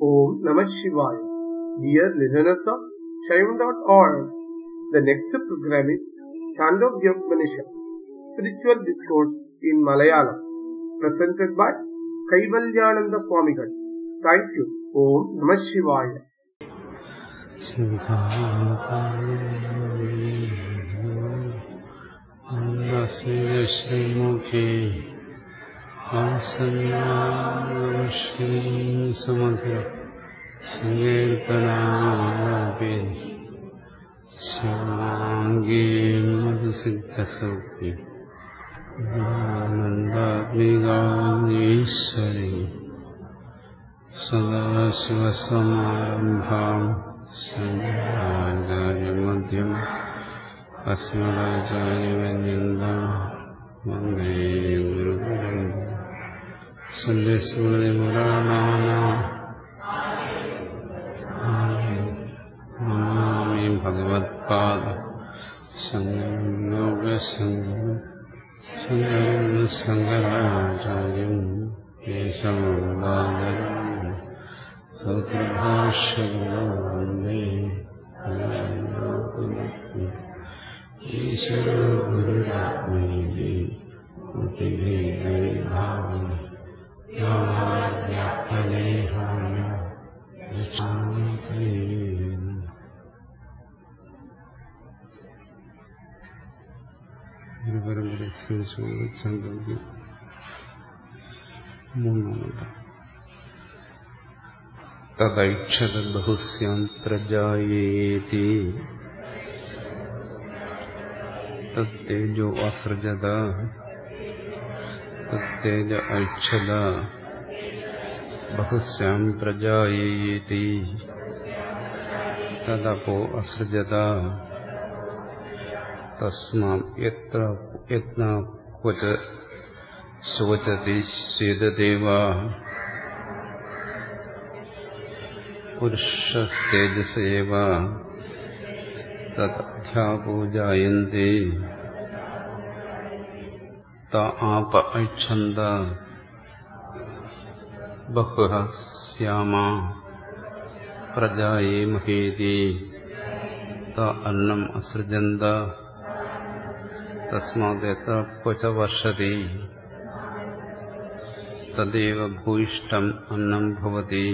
Om Namah Shivaya. Dear listeners of Shaivan.org, the next program is Chandogya Upanishad, Spiritual Discourse in Malayalam, presented by Kaivalyananda Swamigal. Thank you. Om Namah Shivaya. ശ്രീമുഖി സമഗ്ര സങ്കീർത്തനാപി ശിവാംഗീ മധുസിദ്ധസൗഖ്യ ആനന്ദാത്മികാശ്വരി സദാശിവസമാരംഭാം ശങ്കരാചാര്യമധ്യം അസ്മദാചാര്യവന്യന്താം വന്ദേ ഗുരുപുരം സന്ധ്യസ്മൃതിപുരാണാനാമി ഭഗവത്പാദ ശങ്കരം ശങ്കരാചാര്യം കേശവദാദരം സൗത്രഭാഷ്യവന്ദേ ഈശ്വര ഗുരുരാത്മീ ഭാവന പരമ്പര സംഘം മൂന്നാമത് തദൈക്ഷത ബഹുസ്യാം പ്രജായേതി തത്തേജോ അസൃജത തത്തേജ ഐക്ഷത ബഹുസ്യാം പ്രജായേതി തദപോ അസൃജത തസ്മാം യത്ര യത്ന ക്വച ശോചതി സ്വേദദേവ പുരുഷതേജസേവ തദ്ധ്യാപൂജായന്തി ത ആപ ഐക്ഷന്ത ബഹുഃ സ്യാമ പ്രജായേ മഹേതി ത അന്നം അസൃജന്ത തസ്മാദേത്ര ക്വച വർഷതി തദേവ ഭൂയിഷ്ടം അന്നം ഭവതി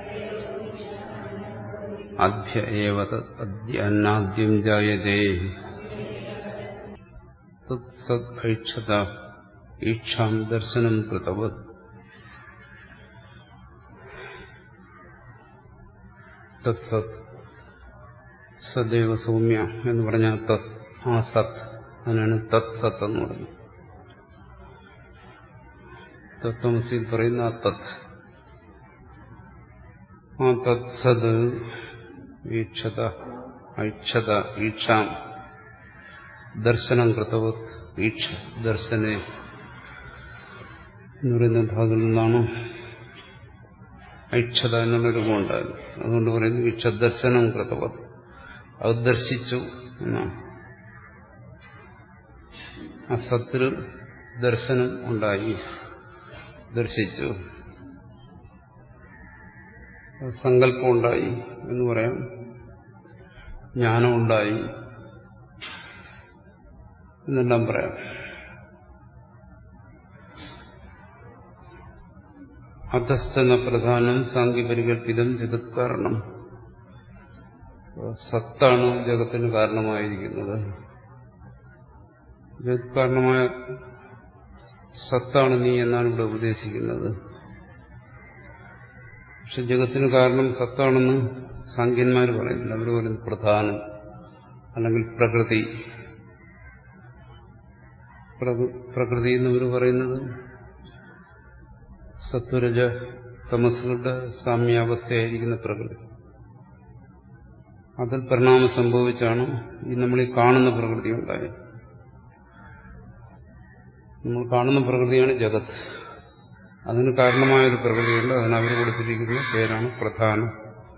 അദ്യ ഏവ അദ്യ അന്നാദ്യം ജായതേ തത് ഐക്ഷത ഈക്ഷാം ദർശനം കൃതവത് തത് സത് സദൈവ സൗമ്യ എന്ന് പറഞ്ഞ തത് ആ സത് അതിനാണ് തത് സത്ത് എന്ന് പറയുന്നത് തത്വമസിയിൽ പറയുന്ന ആ തത് ആ തത് സത് ഈക്ഷത ഐക്ഷത ഈക്ഷാം ദർശനം കൃതവത് ഈക്ഷ ദർശനെ എന്ന് പറയുന്ന ധാതുവിൽ നിന്നാണ് ഐക്ഷത എന്നുള്ള രൂപമുണ്ടായത് അതുകൊണ്ട് പറയുന്നു ഈക്ഷ ദർശനം കൃതവത് അത് ദർശിച്ചു എന്നാണ് ആ സത്തിൽ ദർശനം ഉണ്ടായി ദർശിച്ചു സങ്കല്പം ഉണ്ടായി എന്ന് പറയാം ജ്ഞാനം ഉണ്ടായി എന്നെല്ലാം പറയാം അധസ്ഥന പ്രധാനം സാങ്കേപരികൽപ്പിതം ജഗത് കാരണം സത്താണ് ജഗത്തിന് കാരണമായിരിക്കുന്നത് ജഗത് കാരണമായ സത്താണ് നീ എന്നാണ് ഇവിടെ ഉപദേശിക്കുന്നത് പക്ഷെ ജഗത്തിന് കാരണം സത്താണെന്ന് സാങ്കന്മാർ പറയുന്നില്ല അവർ പറയുന്നത് പ്രധാനം അല്ലെങ്കിൽ പ്രകൃതി പ്രകൃതി എന്നവർ പറയുന്നത് സത്വരജ തമസുകളുടെ സാമ്യാവസ്ഥയായിരിക്കുന്ന പ്രകൃതി അതിൽ പരിണാമം സംഭവിച്ചാണ് ഈ നമ്മൾ ഈ കാണുന്ന പ്രകൃതി ഉണ്ടായത് നമ്മൾ കാണുന്ന പ്രകൃതിയാണ് ജഗത്ത് അതിന് കാരണമായൊരു പ്രകൃതിയുണ്ട് അതിന് അവർ കൊടുത്തിരിക്കുന്ന പേരാണ് പ്രധാനം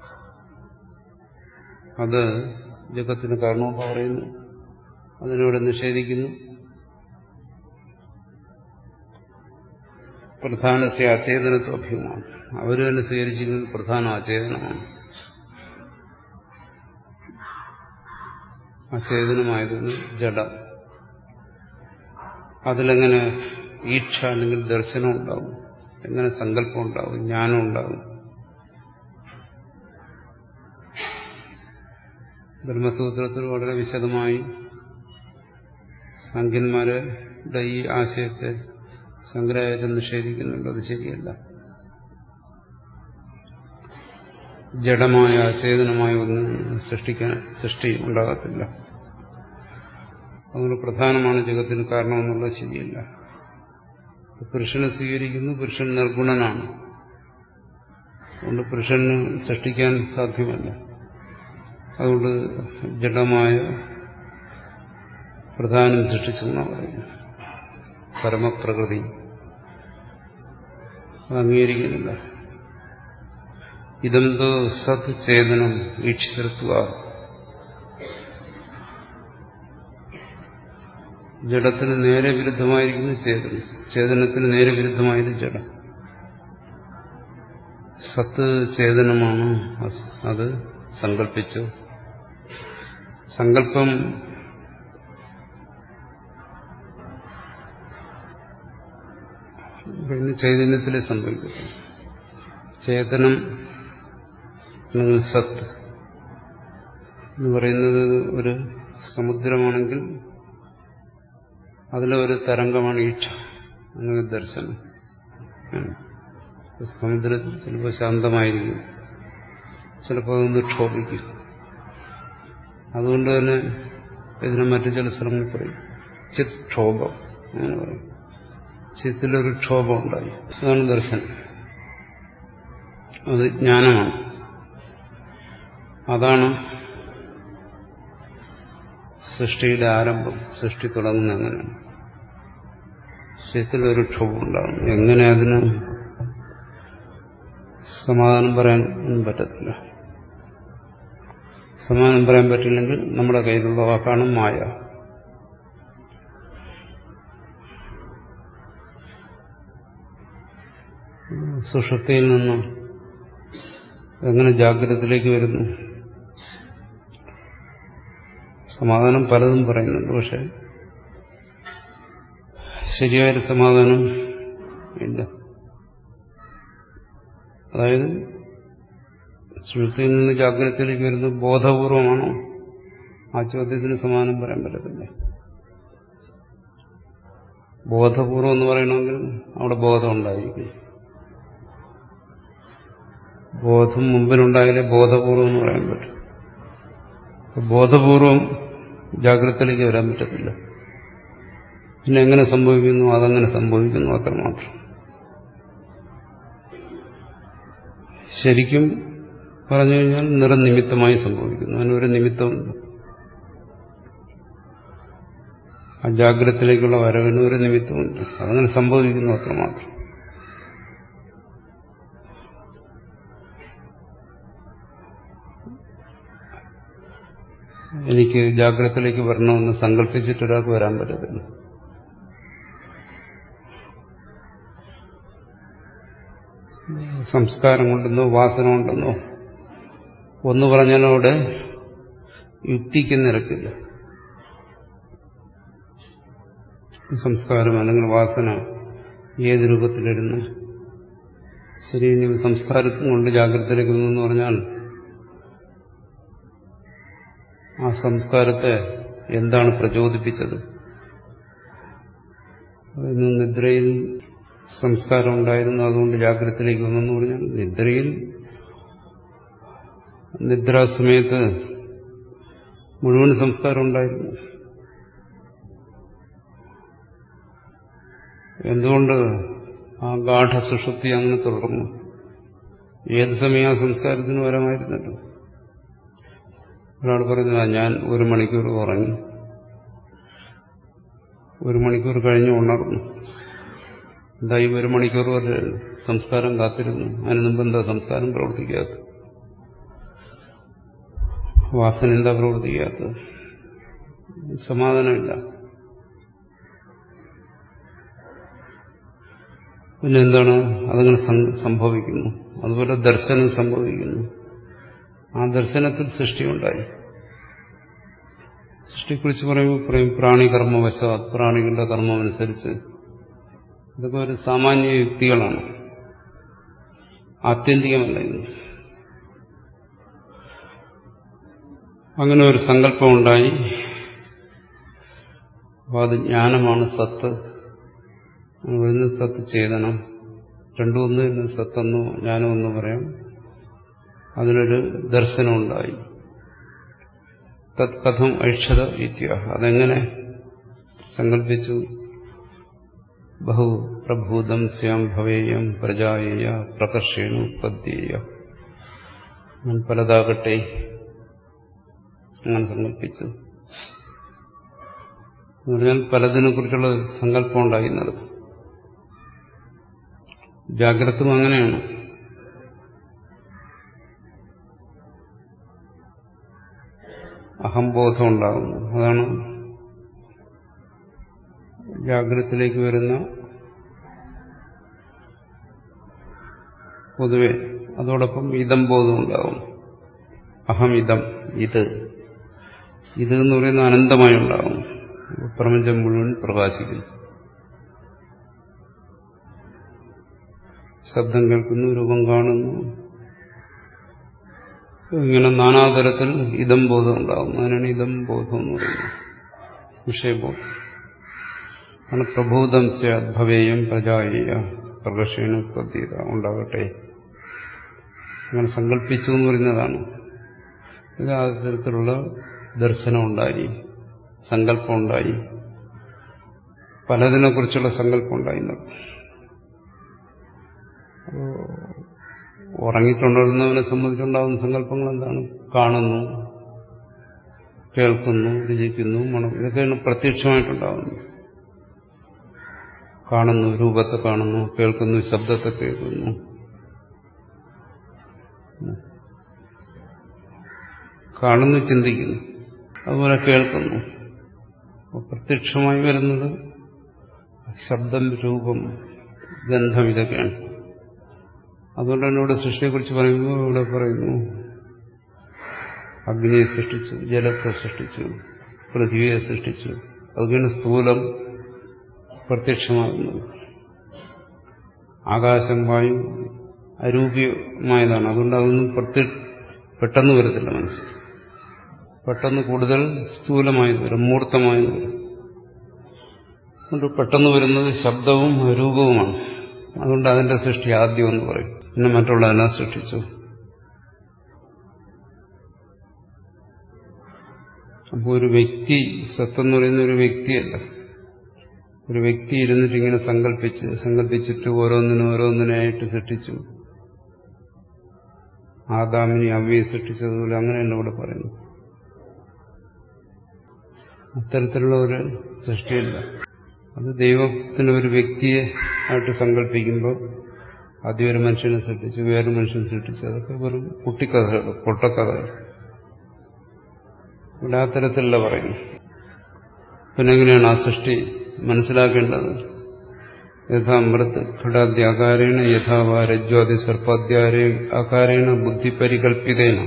അത് ജഗത്തിന് കാരണമെന്ന് പറയുന്നു അതിനിവിടെ നിഷേധിക്കുന്നു പ്രധാനത്തെ അചേതനത്വ അഭിമാനം അവർ തന്നെ സ്വീകരിച്ചിരിക്കുന്നത് പ്രധാന അചേതനമാണ് അചേതനമായതൊന്ന് ജഡം അതിലെങ്ങനെ ഈക്ഷ അല്ലെങ്കിൽ ദർശനം ഉണ്ടാവും എങ്ങനെ സങ്കല്പം ഉണ്ടാവും ജ്ഞാനം ഉണ്ടാവും ബ്രഹ്മസൂത്രത്തിൽ വളരെ വിശദമായി സംഖ്യന്മാരുടെ ഈ ആശയത്തെ ശങ്കരാചാര്യം നിഷേധിക്കുന്നുണ്ട് അത് ശരിയല്ല ജഡമായ അചേതനമായ ഒന്നും സൃഷ്ടിക്കാൻ സൃഷ്ടി ഉണ്ടാകത്തില്ല അതുകൊണ്ട് പ്രധാനമാണ് ജഗത്തിന് കാരണമെന്നുള്ളത് ശരിയല്ല പുരുഷനെ സ്വീകരിക്കുന്നു പുരുഷൻ നിർഗുണനാണ് അതുകൊണ്ട് പുരുഷന് സൃഷ്ടിക്കാൻ സാധ്യമല്ല അതുകൊണ്ട് ജഡമായ പ്രധാനം സൃഷ്ടിച്ചു എന്നാണ് പറയുന്നത് പരമപ്രകൃതി അത് അംഗീകരിക്കുന്നില്ല ഇതെന്തോ സത് ചേതനം വീക്ഷിതൃത്വ ജഡത്തിന് നേരെ വിരുദ്ധമായിരിക്കുന്നു ചേതനം ചേതനത്തിന് നേരെ വിരുദ്ധമായത് ജഡം സത്ത് ചേതനമാണ് അത് സങ്കല്പിച്ചു സങ്കല്പം പിന്നെ ചൈതന്യത്തിലെ സംഭവിക്കുന്നു ചേതനം അല്ലെങ്കിൽ സത്ത് എന്ന് പറയുന്നത് ഒരു സമുദ്രമാണെങ്കിൽ അതിലെ ഒരു തരംഗമാണ് ഈക്ഷ അല്ലെങ്കിൽ ദർശനം സമുദ്രത്തിൽ ചിലപ്പോൾ ശാന്തമായിരിക്കും ചിലപ്പോൾ അതൊന്ന് ക്ഷോഭിക്കും അതുകൊണ്ട് തന്നെ ഇതിനെ മറ്റു ചില സ്ഥലങ്ങളിൽ പറയും ചിത് ക്ഷോഭം അങ്ങനെ പറയും ചിത്തിലൊരു ക്ഷോഭം ഉണ്ടായി അതാണ് ദർശനം അത് ജ്ഞാനമാണ് അതാണ് സൃഷ്ടിയുടെ ആരംഭം സൃഷ്ടി തുടങ്ങുന്ന അങ്ങനെയാണ് ചിത്തിലൊരു ക്ഷോഭം ഉണ്ടാകുന്നു എങ്ങനെ അതിന് സമാധാനം പറയാൻ ഒന്നും പറ്റത്തില്ല സമാധാനം പറയാൻ പറ്റില്ലെങ്കിൽ നമ്മുടെ കയ്യിലുള്ള വാക്കാണ് മായ സുഷുപ്തിയിൽ നിന്നും എങ്ങനെ ജാഗ്രതത്തിലേക്ക് വരുന്നു സമാധാനം പലതും പറയുന്നുണ്ട് പക്ഷെ ശരിയായൊരു സമാധാനം ഇല്ല അതായത് സുഷുപ്തിയിൽ നിന്ന് ജാഗ്രതത്തിലേക്ക് വരുന്നത് ബോധപൂർവമാണോ ആ ചോദ്യത്തിന് സമാധാനം പറയാൻ പറ്റത്തില്ല ബോധപൂർവം എന്ന് പറയണമെങ്കിൽ അവിടെ ബോധം ഉണ്ടായിരിക്കും ബോധം മുമ്പിലുണ്ടായാലേ ബോധപൂർവം എന്ന് പറയാൻ പറ്റും ബോധപൂർവം ജാഗ്രതയിലേക്ക് വരാൻ പറ്റത്തില്ല പിന്നെ എങ്ങനെ സംഭവിക്കുന്നു അതങ്ങനെ സംഭവിക്കുന്നു അത്രമാത്രം ശരിക്കും പറഞ്ഞു കഴിഞ്ഞാൽ നിറനിമിത്തമായി സംഭവിക്കുന്നു അതിനൊരു നിമിത്തമുണ്ട് ആ ജാഗ്രതത്തിലേക്കുള്ള വരവിന് ഒരു നിമിത്തമുണ്ട് അതങ്ങനെ സംഭവിക്കുന്നു അത്രമാത്രം എനിക്ക് ജാഗ്രതത്തിലേക്ക് വരണമെന്ന് സങ്കല്പിച്ചിട്ട് ഒരാൾക്ക് വരാൻ പറ്റത്തില്ല സംസ്കാരം കൊണ്ടെന്നോ വാസന കൊണ്ടെന്നോ ഒന്ന് പറഞ്ഞാലും അവിടെ യുക്തിക്ക് നിരക്കില്ല സംസ്കാരം അല്ലെങ്കിൽ വാസന ഏത് രൂപത്തിലിരുന്നു ശരി ഇനി സംസ്കാരത്തും കൊണ്ട് ജാഗ്രതയിലേക്ക് വന്നു പറഞ്ഞാൽ ആ സംസ്കാരത്തെ എന്താണ് പ്രചോദിപ്പിച്ചത് ഇന്ന് നിദ്രയിൽ സംസ്കാരം ഉണ്ടായിരുന്നു അതുകൊണ്ട് ജാഗ്രതത്തിലേക്ക് വന്നെന്ന് പറഞ്ഞാൽ നിദ്രയിൽ നിദ്രാസമയത്ത് മുഴുവൻ സംസ്കാരം ഉണ്ടായിരുന്നു എന്തുകൊണ്ട് ആ ഗാഠസുഷുപ്തി അങ്ങനെ തുടർന്നു ഏത് സമയം ആ സംസ്കാരത്തിന് വരമായിരുന്നല്ലോ ഒരാൾ പറയുന്നത് ഞാൻ ഒരു മണിക്കൂർ ഉറങ്ങി ഒരു മണിക്കൂർ കഴിഞ്ഞ് ഉണർന്നു എന്തായി ഒരു മണിക്കൂർ വരെ സംസ്കാരം കാത്തിരുന്നു അതിന് മുമ്പ് എന്താ സംസ്കാരം പ്രവർത്തിക്കാത്ത വാസന എന്താ പ്രവർത്തിക്കാത്തത് സമാധാനമില്ല പിന്നെ എന്താണ് അതങ്ങനെ സം- സംഭവിക്കുന്നു അതുപോലെ ദർശനം സംഭവിക്കുന്നു ആ ദർശനത്തിൽ സൃഷ്ടിയുണ്ടായി സൃഷ്ടിയെക്കുറിച്ച് പറയുമ്പോൾ പറയും പ്രാണി കർമ്മവശ പ്രാണികളുടെ കർമ്മമനുസരിച്ച് ഇതൊക്കെ ഒരു സാമാന്യ യുക്തികളാണ് ആത്യന്തികമല്ല ഇത് അങ്ങനെ ഒരു സങ്കല്പം ഉണ്ടായി അപ്പോൾ അത് ജ്ഞാനമാണ് സത്ത് വരുന്ന സത്ത് ചേതനം രണ്ടും ഒന്ന് എന്ന് സത്തെന്നോ ജ്ഞാനമെന്നോ പറയാം അതിനൊരു ദർശനം ഉണ്ടായി തത് കഥം ഐക്ഷത ഇത്യാഹ അതെങ്ങനെ സങ്കല്പിച്ചു ബഹു പ്രഭൂതം സ്യാം ഭവേയം പ്രജായേയ പ്രകർഷേണ ഉത്പത്തിയ ഞാൻ പലതാകട്ടെ അങ്ങനെ സങ്കല്പിച്ചു എന്ന് പറഞ്ഞാൽ പലതിനെ കുറിച്ചുള്ള സങ്കല്പം ഉണ്ടായിരുന്നത് ജാഗ്രതും അങ്ങനെയാണ് അഹംബോധം ഉണ്ടാകുന്നു അതാണ് ജാഗ്രതത്തിലേക്ക് വരുന്ന പൊതുവെ അതോടൊപ്പം ഇതം ബോധം ഉണ്ടാകും അഹം ഇതം ഇത് ഇത് എന്ന് പറയുന്ന അനന്തമായി ഉണ്ടാകും പ്രപഞ്ചം മുഴുവൻ പ്രകാശിക്കുന്നു ശബ്ദം കേൾക്കുന്നു രൂപം കാണുന്നു ഇങ്ങനെ നാനാതരത്തിൽ ഇതം ബോധം ഉണ്ടാകും അതിനാണ് ഇതം ബോധം എന്ന് പറയുന്നത് വിഷയബോധം ആണ് പ്രഭൂതം ഭവേയം പ്രജായേയ പ്രകർഷണ പ്രതീത ഉണ്ടാകട്ടെ അങ്ങനെ സങ്കല്പിച്ചു എന്ന് പറയുന്നതാണ് ഇത് ആ തരത്തിലുള്ള ദർശനം ഉണ്ടായി സങ്കല്പം ഉണ്ടായി പലതിനെ കുറിച്ചുള്ള സങ്കല്പം ഉണ്ടായി ഉറങ്ങിക്കൊണ്ടിരുന്നവനെ സംബന്ധിച്ചുണ്ടാകുന്ന സങ്കല്പങ്ങൾ എന്താണ് കാണുന്നു കേൾക്കുന്നു രുചിക്കുന്നു മണം ഇതൊക്കെയാണ് പ്രത്യക്ഷമായിട്ടുണ്ടാകുന്നത് കാണുന്നു രൂപത്തെ കാണുന്നു കേൾക്കുന്നു ശബ്ദത്തെ കേൾക്കുന്നു കാണുന്നു ചിന്തിക്കുന്നു അതുപോലെ കേൾക്കുന്നു അപ്പോൾ പ്രത്യക്ഷമായി വരുന്നത് ശബ്ദം രൂപം ഗന്ധം ഇതൊക്കെയാണ് അതുകൊണ്ട് തന്നെ ഇവിടെ സൃഷ്ടിയെക്കുറിച്ച് പറയുമ്പോൾ ഇവിടെ പറയുന്നു അഗ്നിയെ സൃഷ്ടിച്ചു ജലത്തെ സൃഷ്ടിച്ചു പൃഥ്വിയെ സൃഷ്ടിച്ചു അതൊക്കെയാണ് സ്ഥൂലം പ്രത്യക്ഷമാകുന്നത് ആകാശം വായു അരൂപ്യമായതാണ് അതുകൊണ്ട് അതൊന്നും പ്രത്യ പെട്ടെന്ന് വരത്തില്ല മനസ്സിൽ പെട്ടെന്ന് കൂടുതൽ സ്ഥൂലമായി വരും മൂർത്തമായി വരും അതുകൊണ്ട് പെട്ടെന്ന് വരുന്നത് ശബ്ദവും രൂപവുമാണ് അതുകൊണ്ട് അതിന്റെ സൃഷ്ടി ആദ്യം എന്ന് പറയും പിന്നെ മറ്റുള്ളതെല്ലാം സൃഷ്ടിച്ചു അപ്പോൾ ഒരു വ്യക്തി സത്തെന്ന് പറയുന്ന ഒരു വ്യക്തിയല്ല ഒരു വ്യക്തി ഇരുന്നിട്ട് ഇങ്ങനെ സങ്കല്പിച്ച് സങ്കല്പിച്ചിട്ട് ഓരോന്നിനും ഓരോന്നിനായിട്ട് സൃഷ്ടിച്ചു ആദാമിനി അവയെ സൃഷ്ടിച്ചതുപോലെ അങ്ങനെയല്ല ഇവിടെ പറയുന്നു അത്തരത്തിലുള്ള ഒരു സൃഷ്ടിയല്ല അത് ദൈവത്തിന് ഒരു വ്യക്തിയെ ആയിട്ട് സങ്കല്പിക്കുമ്പോൾ ആദ്യം ഒരു മനുഷ്യനെ സൃഷ്ടിച്ചു വേറൊരു മനുഷ്യനെ സൃഷ്ടിച്ചു അതൊക്കെ വെറും കുട്ടിക്കഥകൾ പൊട്ടക്കഥകൾ ഇവിടെ ആ തരത്തിലല്ല പറയുന്നു പിന്നെ എങ്ങനെയാണ് ആ സൃഷ്ടി മനസ്സിലാക്കേണ്ടത് യഥാ അമൃത് ഘടാദ്യാകാരേണ യഥാവാ രജ്വാദി സർപ്പാദ്യാരേ ആകാരേണ ബുദ്ധി പരികല്പിതേന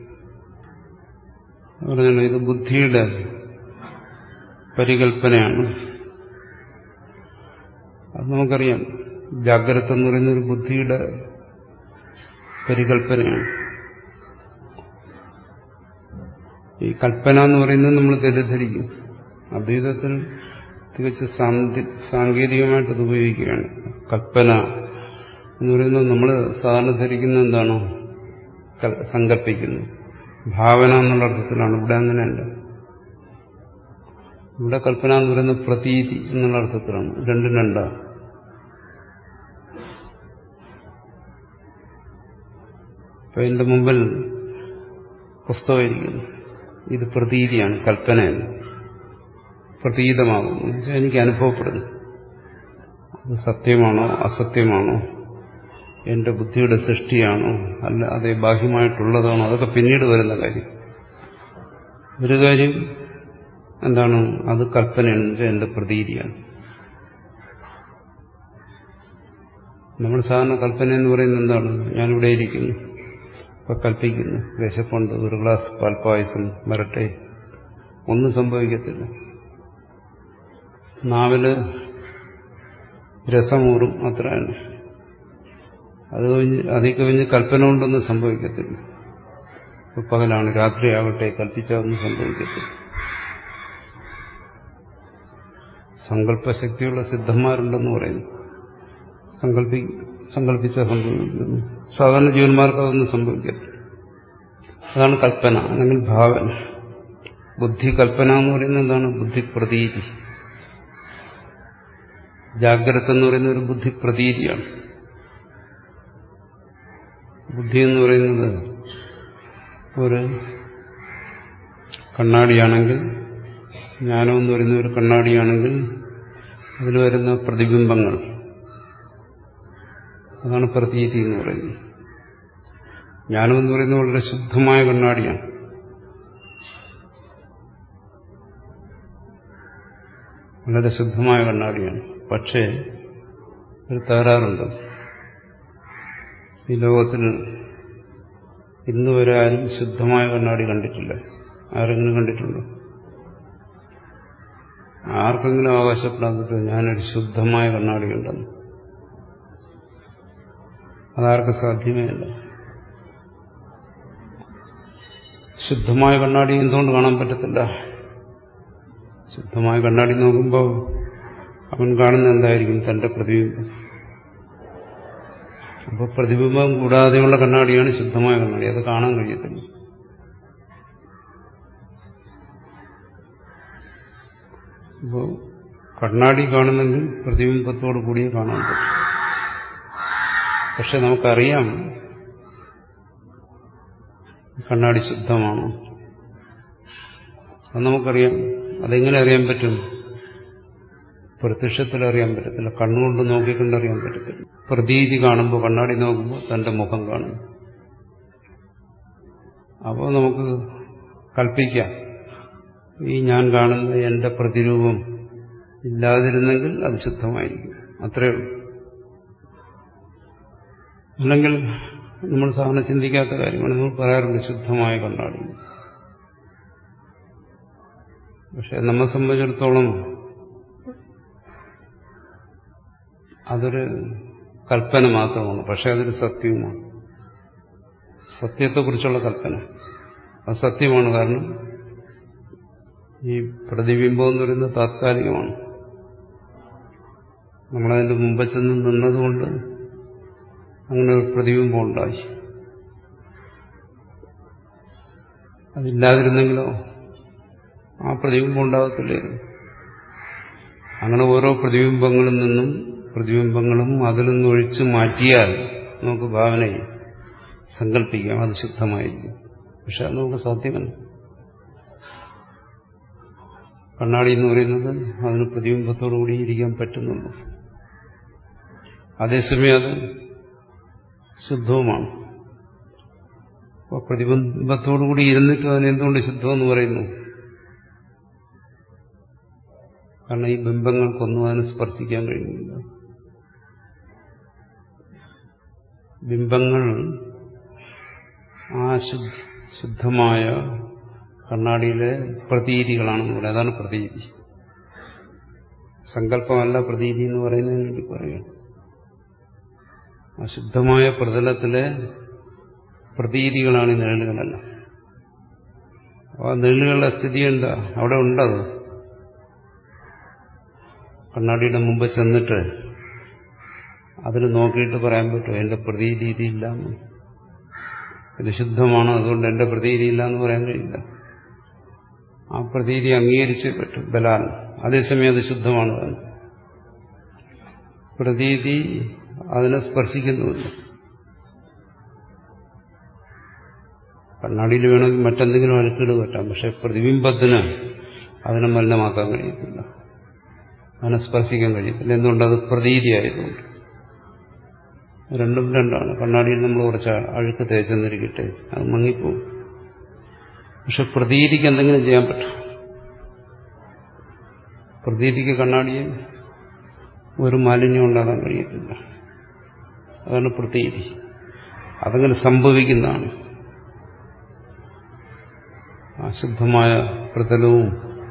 പറഞ്ഞാൽ ഇത് ബുദ്ധിയുടെ പരികല്പനയാണ് അത് നമുക്കറിയാം ജാഗ്രത എന്ന് പറയുന്ന ഒരു ബുദ്ധിയുടെ പരികല്പനയാണ് ഈ കൽപ്പന എന്ന് പറയുന്നത് നമ്മൾ തെറ്റിദ്ധരിക്കും അദ്വൈതത്തിൽ തികച്ച് സാങ്കേതികമായിട്ട് അത് ഉപയോഗിക്കുകയാണ് കൽപ്പന എന്ന് പറയുന്നത് നമ്മൾ സാധാരണ ധരിക്കുന്ന എന്താണോ സങ്കല്പിക്കുന്നു ഭാവന എന്നുള്ള അർത്ഥത്തിലാണ് ഇവിടെ അങ്ങനെയല്ല ഇവിടെ കൽപ്പന എന്ന് പറയുന്നത് പ്രതീതി എന്നുള്ള അർത്ഥത്തിലാണ് രണ്ടും രണ്ടാണ് ഇപ്പൊ എന്റെ മുമ്പിൽ പുസ്തകമായിരിക്കുന്നു ഇത് പ്രതീതിയാണ് കൽപ്പനയാണ് പ്രതീതമാകുന്നു എന്നുവെച്ചാൽ എനിക്ക് അനുഭവപ്പെടുന്നു അത് സത്യമാണോ അസത്യമാണോ എന്റെ ബുദ്ധിയുടെ സൃഷ്ടിയാണോ അല്ല അതേ ബാഹ്യമായിട്ടുള്ളതാണോ അതൊക്കെ പിന്നീട് വരുന്ന കാര്യം ഒരു കാര്യം എന്താണ് അത് കൽപ്പനയാണ് വെച്ചാൽ എന്റെ പ്രതീതിയാണ് നമ്മൾ സാധാരണ കൽപ്പന എന്ന് പറയുന്നത് എന്താണ് ഞാനിവിടെ ഇരിക്കുന്നു ഇപ്പൊ കൽപ്പിക്കുന്നു വിശപ്പുണ്ട് ഒരു ഗ്ലാസ് പാൽപ്പായസം വരട്ടെ ഒന്നും സംഭവിക്കത്തില്ല നാവില് രസമൂറും അത്ര തന്നെ അത് കഴിഞ്ഞ് അതിൽ കഴിഞ്ഞ് കൽപ്പന കൊണ്ടൊന്നും സംഭവിക്കത്തില്ല ഇപ്പൊ പകലാണ് രാത്രിയാകട്ടെ കൽപ്പിച്ചാൽ ഒന്നും സംഭവിക്കത്തില്ല സങ്കല്പശക്തിയുള്ള സിദ്ധന്മാരുണ്ടെന്ന് പറയുന്നു സങ്കല്പി സങ്കല്പിച്ച സംഭവിക്കുന്നു സാധാരണ ജീവന്മാർക്ക് അതൊന്നും സംഭവിക്കത്തില്ല അതാണ് കൽപ്പന അല്ലെങ്കിൽ ഭാവന ബുദ്ധി കൽപ്പന എന്ന് പറയുന്നത് എന്താണ് ബുദ്ധി പ്രതീതി ജാഗ്രത എന്ന് പറയുന്ന ഒരു ബുദ്ധി പ്രതീതിയാണ് ബുദ്ധി എന്ന് പറയുന്നത് ഒരു കണ്ണാടിയാണെങ്കിൽ ജ്ഞാനം എന്ന് പറയുന്ന ഒരു കണ്ണാടിയാണെങ്കിൽ അതിൽ വരുന്ന പ്രതിബിംബങ്ങൾ അതാണ് പ്രതീതി എന്ന് പറയുന്നത് ജ്ഞാനം എന്ന് പറയുന്നത് വളരെ ശുദ്ധമായ കണ്ണാടിയാണ് വളരെ ശുദ്ധമായ കണ്ണാടിയാണ് പക്ഷേ ഒരു തകരാറുണ്ട് ഈ ലോകത്തിൽ ഇന്ന് വരെ ആരും ശുദ്ധമായ കണ്ണാടി കണ്ടിട്ടില്ല ആരെങ്കിലും കണ്ടിട്ടുണ്ടോ ആർക്കെങ്കിലും അവകാശപ്പെടാൻ പറ്റുമോ ഞാനൊരു ശുദ്ധമായ കണ്ണാടി ഉണ്ടെന്ന് അതാർക്കും സാധ്യമേ അല്ല ശുദ്ധമായ കണ്ണാടി എന്തുകൊണ്ട് കാണാൻ പറ്റത്തില്ല ശുദ്ധമായ കണ്ണാടി നോക്കുമ്പോൾ അവൻ കാണുന്ന എന്തായിരിക്കും തന്റെ പ്രതിബിംബം അപ്പോൾ പ്രതിബിംബം കൂടാതെയുള്ള കണ്ണാടിയാണ് ശുദ്ധമായ കണ്ണാടി അത് കാണാൻ കഴിയത്തില്ല അപ്പോൾ കണ്ണാടി കാണുന്നെങ്കിൽ പ്രതിബിംബത്തോടു കൂടിയേ കാണാൻ പറ്റും പക്ഷെ നമുക്കറിയാം കണ്ണാടി ശുദ്ധമാണ് അത് നമുക്കറിയാം അതെങ്ങനെ അറിയാൻ പറ്റും പ്രത്യക്ഷത്തിൽ അറിയാൻ പറ്റത്തില്ല കണ്ണുകൊണ്ട് നോക്കിക്കൊണ്ട് അറിയാൻ പറ്റത്തില്ല പ്രതീതി കാണുമ്പോൾ കണ്ണാടി നോക്കുമ്പോൾ തന്റെ മുഖം കാണും അപ്പോൾ നമുക്ക് കൽപ്പിക്കാം ഈ ഞാൻ കാണുന്ന എന്റെ പ്രതിരൂപം ഇല്ലാതിരുന്നെങ്കിൽ അത് ശുദ്ധമായിരിക്കും അത്രയേ ഉള്ളൂ അല്ലെങ്കിൽ നമ്മൾ സാധാരണ ചിന്തിക്കാത്ത കാര്യമാണ് നമ്മൾ പറയാറുണ്ട് ശുദ്ധമായ കണ്ണാടി പക്ഷെ നമ്മെ സംബന്ധിച്ചിടത്തോളം അതൊരു കൽപ്പന മാത്രമാണ് പക്ഷെ അതൊരു സത്യവുമാണ് സത്യത്തെക്കുറിച്ചുള്ള കൽപ്പന അത് സത്യമാണ് കാരണം ഈ പ്രതിബിംബം എന്ന് പറയുന്നത് താത്കാലികമാണ് നമ്മളതിന്റെ മുമ്പ് ചെന്ന് നിന്നതുകൊണ്ട് അങ്ങനെ ഒരു പ്രതിബിംബം ഉണ്ടായി അതില്ലാതിരുന്നെങ്കിലോ ആ പ്രതിബിംബം ഉണ്ടാകത്തില്ലായിരുന്നു അങ്ങനെ ഓരോ പ്രതിബിംബങ്ങളിൽ നിന്നും പ്രതിബിംബങ്ങളും അതിൽ നിന്ന് ഒഴിച്ചു മാറ്റിയാൽ നമുക്ക് ഭാവനയെ സങ്കല്പിക്കാം അത് ശുദ്ധമായിരിക്കും പക്ഷെ അത് നമുക്ക് സാധ്യമല്ല കണ്ണാടി എന്ന് പറയുന്നത് അതിന് പ്രതിബിംബത്തോടു കൂടി ഇരിക്കാൻ പറ്റുന്നുള്ളൂ അതേസമയം അത് ശുദ്ധവുമാണ് അപ്പോൾ പ്രതിബിംബത്തോടുകൂടി ഇരുന്നിട്ട് അതിനെന്തുകൊണ്ട് ശുദ്ധമെന്ന് പറയുന്നു കാരണം ഈ ബിംബങ്ങൾക്കൊന്നും അതിനെ സ്പർശിക്കാൻ കഴിയുന്നില്ല ബിംബങ്ങൾ ആ ശുദ്ധമായ കണ്ണാടിയിലെ പ്രതീതികളാണെന്ന് പറയുന്നത് അതാണ് പ്രതീതി സങ്കല്പമല്ല പ്രതീതി എന്ന് പറയുന്നതിന് വേണ്ടി പറയുകയാണ് ആ ശുദ്ധമായ പ്രതലത്തിലെ പ്രതീതികളാണ് ഈ നിഴലുകളെല്ലാം ആ നിഴലുകളുടെ സ്ഥിതി എന്താ അവിടെ ഉണ്ടത് കണ്ണാടിയുടെ മുമ്പ് ചെന്നിട്ട് അതിൽ നോക്കിയിട്ട് പറയാൻ പറ്റുമോ എന്റെ പ്രതീതി ഇതില്ലാന്ന് ഇത് ശുദ്ധമാണ് അതുകൊണ്ട് എന്റെ പ്രതീതി ഇല്ല എന്ന് പറയാൻ കഴിയില്ല ആ പ്രതീതി അംഗീകരിച്ചേ പറ്റും ബലാൻ അതേസമയം അത് ശുദ്ധമാണ് താൻ പ്രതീതി അതിനെ സ്പർശിക്കുന്നുമില്ല കണ്ണാടിയിൽ വേണമെങ്കിൽ മറ്റെന്തെങ്കിലും അഴുക്കുകൾ പറ്റാം പക്ഷെ പ്രതിബിംബത്തിന് അതിനെ മലിനമാക്കാൻ കഴിയത്തില്ല അതിനെ സ്പർശിക്കാൻ കഴിയത്തില്ല എന്തുകൊണ്ടത് പ്രതീതിയായതുകൊണ്ട് രണ്ടും രണ്ടാണ് കണ്ണാടിയിൽ നമ്മൾ കുറച്ച് അഴുക്ക് തേച്ചെന്നിരിക്കട്ടെ അത് മങ്ങിപ്പോവും പക്ഷെ പ്രതീതിക്ക് എന്തെങ്കിലും ചെയ്യാൻ പറ്റും പ്രതീതിക്ക് കണ്ണാടിയിൽ ഒരു മാലിന്യം ഉണ്ടാകാൻ കഴിയത്തില്ല അതാണ് പ്രതീതി അതങ്ങനെ സംഭവിക്കുന്നതാണ് അശുദ്ധമായ പ്രതലവും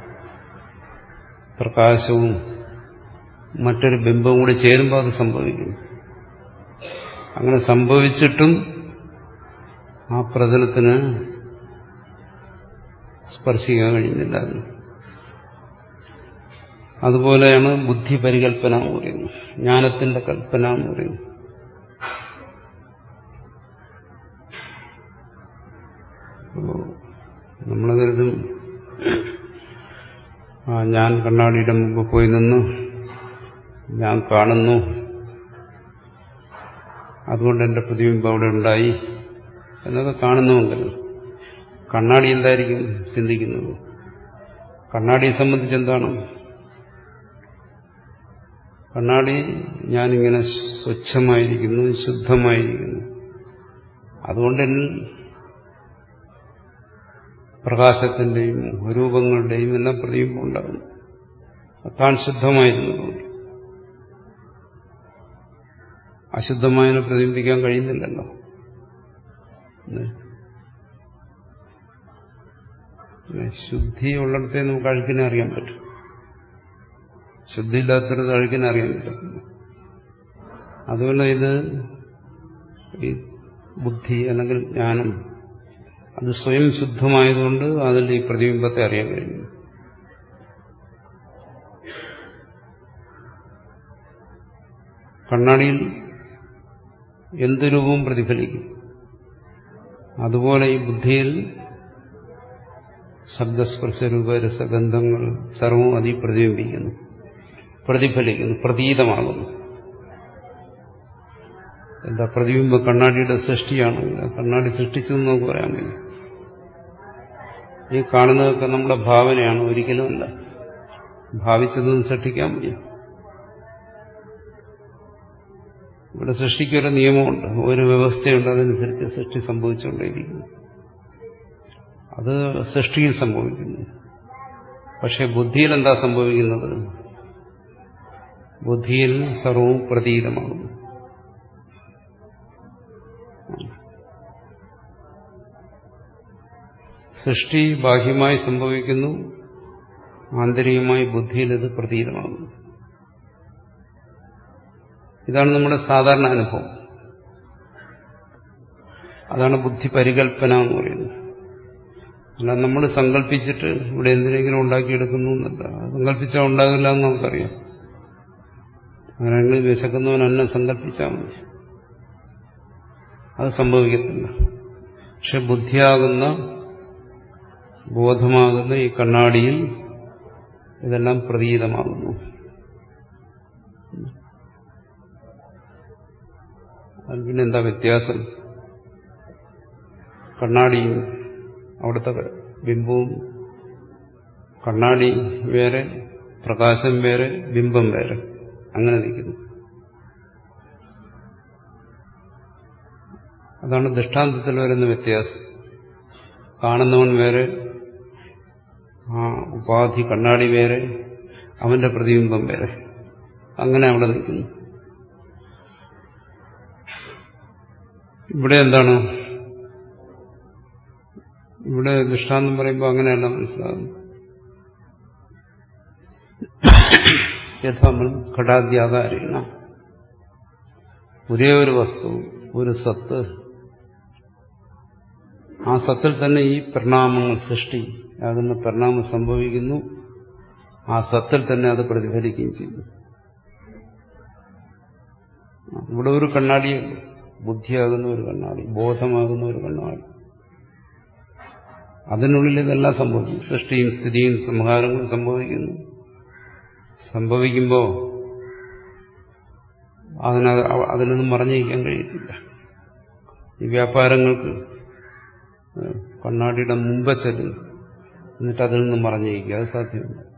പ്രകാശവും മറ്റൊരു ബിംബവും കൂടി ചേരുമ്പോൾ അത് സംഭവിക്കും അങ്ങനെ സംഭവിച്ചിട്ടും ആ പ്രതലത്തിന് സ്പർശിക്കാൻ കഴിയുന്നില്ല അതുപോലെയാണ് ബുദ്ധി പരികൽപ്പന എന്ന് പറയുന്നത് ജ്ഞാനത്തിന്റെ കൽപ്പന എന്ന് പറയുന്നത് നമ്മൾ കരുതും ആ ഞാൻ കണ്ണാടിയുടെ മുമ്പ് പോയി നിന്ന് ഞാൻ കാണുന്നു അതുകൊണ്ട് എന്റെ പ്രതിബിംബം അവിടെ ഉണ്ടായി എന്നൊക്കെ കാണുന്നുവെങ്കിൽ കണ്ണാടി എന്തായിരിക്കും ചിന്തിക്കുന്നത് കണ്ണാടിയെ സംബന്ധിച്ച് എന്താണ് കണ്ണാടി ഞാനിങ്ങനെ സ്വച്ഛമായിരിക്കുന്നു ശുദ്ധമായിരിക്കുന്നു അതുകൊണ്ട് എന്നിൽ പ്രകാശത്തിന്റെയും രൂപങ്ങളുടെയും എല്ലാം പ്രതിബിംബം ഉണ്ടാകുന്നു താൻ ശുദ്ധമായിരുന്നതുകൊണ്ട് അശുദ്ധമായതിനെ പ്രതിബിംബിക്കാൻ കഴിയുന്നില്ലല്ലോ ശുദ്ധി ഉള്ളിടത്തെ നമുക്ക് അഴുക്കിനെ അറിയാൻ പറ്റും ശുദ്ധിയില്ലാത്തടത്ത് അഴുക്കിനെ അറിയാൻ പറ്റത്തില്ല അതുപോലെ ഇത് ഈ ബുദ്ധി അല്ലെങ്കിൽ ജ്ഞാനം അത് സ്വയം ശുദ്ധമായതുകൊണ്ട് അതിൽ ഈ പ്രതിബിംബത്തെ അറിയാൻ കഴിയും കണ്ണാടിയിൽ എന്ത് രൂപവും പ്രതിഫലിക്കും അതുപോലെ ഈ ബുദ്ധിയിൽ ശബ്ദസ്പർശ രൂപ രസഗന്ധങ്ങൾ സർവവും അതിൽ പ്രതിബിംബിക്കുന്നു പ്രതിഫലിക്കുന്നു പ്രതീതമാകുന്നു എന്താ പ്രതിബിംബ കണ്ണാടിയുടെ സൃഷ്ടിയാണ് കണ്ണാടി സൃഷ്ടിച്ചതെന്ന് നമുക്ക് പറയാൻ കഴിയും ഈ കാണുന്നതൊക്കെ നമ്മുടെ ഭാവനയാണ് ഒരിക്കലുമല്ല ഭാവിച്ചതൊന്നും സൃഷ്ടിക്കാൻ വയ്യ ഇവിടെ സൃഷ്ടിക്കൊരു നിയമമുണ്ട് ഒരു വ്യവസ്ഥയുണ്ട് അതനുസരിച്ച് സൃഷ്ടി സംഭവിച്ചുകൊണ്ടേയിരിക്കുന്നു അത് സൃഷ്ടിയിൽ സംഭവിക്കുന്നു പക്ഷെ ബുദ്ധിയിൽ എന്താ സംഭവിക്കുന്നത് ബുദ്ധിയിൽ സർവവും പ്രതീതമാകുന്നു സൃഷ്ടി ബാഹ്യമായി സംഭവിക്കുന്നു ആന്തരികമായി ബുദ്ധിയിൽ ഇത് പ്രതീതമാകുന്നു ഇതാണ് നമ്മുടെ സാധാരണ അനുഭവം അതാണ് ബുദ്ധി പരികൽപ്പന എന്ന് പറയുന്നത് അല്ല നമ്മൾ സങ്കല്പിച്ചിട്ട് ഇവിടെ എന്തിനെങ്കിലും ഉണ്ടാക്കിയെടുക്കുന്നു എന്നല്ല സങ്കല്പിച്ചാൽ ഉണ്ടാകില്ല എന്ന് നമുക്കറിയാം അങ്ങനെയെങ്കിൽ വിശക്കുന്നവൻ അന്നം സങ്കല്പിച്ചാൽ മതി അത് സംഭവിക്കത്തില്ല പക്ഷെ ബുദ്ധിയാകുന്ന ബോധമാകുന്ന ഈ കണ്ണാടിയിൽ ഇതെല്ലാം പ്രതീതമാകുന്നു അതിൽ പിന്നെ എന്താ വ്യത്യാസം കണ്ണാടിയും അവിടുത്തെ ബിംബവും കണ്ണാടി വേറെ പ്രകാശം വേറെ ബിംബം വേറെ അങ്ങനെ നിൽക്കുന്നു അതാണ് ദൃഷ്ടാന്തത്തിൽ വരുന്ന വ്യത്യാസം കാണുന്നവൻ വേറെ ആ ഉപാധി കണ്ണാടി വേറെ അവന്റെ പ്രതിബിംബം വേറെ അങ്ങനെ അവിടെ നിൽക്കുന്നു ഇവിടെ എന്താണ് ഇവിടെ ദൃഷ്ടാന്തം പറയുമ്പോൾ അങ്ങനെയല്ല മനസ്സിലാകുന്നു യഥാമൻ ഘടാദ്യാകാരീണ ഒരേ ഒരു വസ്തു ഒരു സത്ത് ആ സത്തിൽ തന്നെ ഈ പരിണാമങ്ങൾ സൃഷ്ടി ആകുന്ന പരിണാമം സംഭവിക്കുന്നു ആ സത്തിൽ തന്നെ അത് പ്രതിഫലിക്കുകയും ചെയ്യുന്നു ഇവിടെ ഒരു കണ്ണാടിയുണ്ട് ബുദ്ധിയാകുന്ന ഒരു കണ്ണാടി ബോധമാകുന്ന ഒരു കണ്ണാടി അതിനുള്ളിൽ ഇതെല്ലാം സംഭവിക്കും സൃഷ്ടിയും സ്ഥിതിയും സംഹാരങ്ങളും സംഭവിക്കുന്നു സംഭവിക്കുമ്പോൾ അതിന അതിൽ നിന്നും മറഞ്ഞിരിക്കാൻ കഴിയത്തില്ല ഈ വ്യാപാരങ്ങൾക്ക് കണ്ണാടിയുടെ മുമ്പ് ചെല്ലും എന്നിട്ട് അതിൽ നിന്നും മറഞ്ഞിരിക്കുക അത് സാധ്യമല്ല